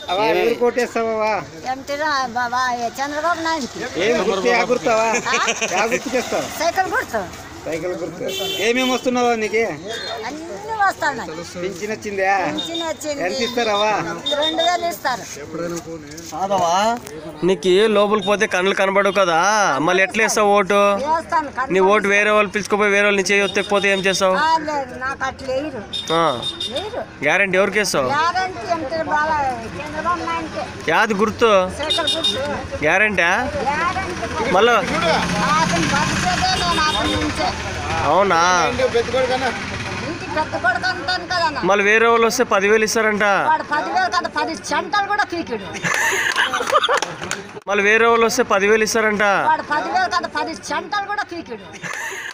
అవా ఎవరు కోటేస్తావా ఎంటీ బాబా చంద్రబాబు నాయుడుకి ఏం గుర్తు యా గుర్తావా యా గుర్తుకేస్తావు సైకిల్ గుర్తు సైకిల్ గుర్తు ఏమేమి వస్తున్నావా నీకు అన్ని వస్తున్నాయి పింఛన్ వచ్చిందా పింఛన్ వచ్చింది ఎంత ఇస్తారావా రెండు వేలు ఇస్తారు కాదవా నీకు లోపలికి పోతే కళ్ళు కనబడవు కదా మళ్ళీ ఎట్లా వేస్తావు ఓటు వేస్తాను కానీ నీ ఓటు వేరే వాళ్ళు పిలుచుకోపోయి వేరే వాళ్ళు నీ చేయి ఒత్తకపోతే ఏం చేస్తావు ఆ, లేదు నాకు అట్లా వేయరు వేయరు గ్యారంటీ ఎవరికి వేస్తావు గ్యారంటీ ఎంటీ బాగా చంద్రబాబు నాయుడుకి యాది గుర్తు సైకిల్ గుర్తు గ్యారంటీ గ్యారంటీ మళ్ళా అతను బతికేదే నేను అతని నుంచే అవునా ఇంటికి పెద్ద కొడుకు అంటాను కదా నా. మళ్ళీ వేరే వాళ్ళు వస్తే పదివేలు ఇస్తారంట వాడు పదివేలు కదా పది చెంటలు కూడా పీకిడు మళ్ళీ వేరే వాళ్ళు వస్తే పదివేలు ఇస్తారంట వాడు పదివేలు కదా పది చెంటలు కూడా పీకిడు